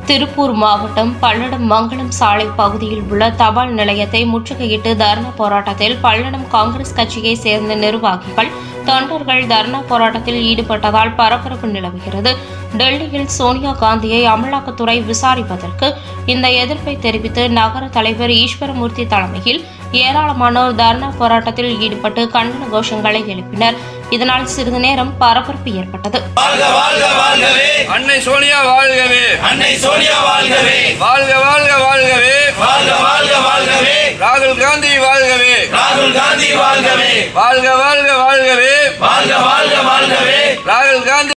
திருப்பூர் மாவட்டம் பல்லடம் மங்கலம் சாலை பகுதியில் உள்ள தபால் நிலையத்தை முற்றுகையிட்டு தர்ணா போராட்டத்தில் பல்லடம் காங்கிரஸ் கட்சியைச் சேர்ந்த நிர்வாகிகள் தொண்டர்கள் தர்ணா போராட்டத்தில் ஈடுபட்டதால் பரபரப்பு நிலவுகிறது டெல்லியில் சோனியா காந்தியை அமலாக்கத்துறை விசாரிப்பதற்கு இந்த எதிர்ப்பை தெரிவித்து நகர தலைவர் ஈஸ்வரமூர்த்தி தலைமையில் ஏராளமானோர் தர்ணா போராட்டத்தில் ஈடுபட்டு கண்டன கோஷங்களை எழுப்பினர் இதனால் சிறிது நேரம் பரபரப்பு ஏற்பட்டது வாழ்க வாழ்க வாழ்கவே அன்னை சோனியா வாழ்கவே அன்னை சோனியா வாழ்கவே வாழ்க வாழ்க வாழ்கவே வாழ்க வாழ்க வாழ்கவே ராகுல் காந்தி வாழ்கவே ராகுல் காந்தி வாழ்கவே வாழ்க வாழ்க வாழ்கவே வாழ்க வாழ்க வாழ்கவே ராகுல் காந்தி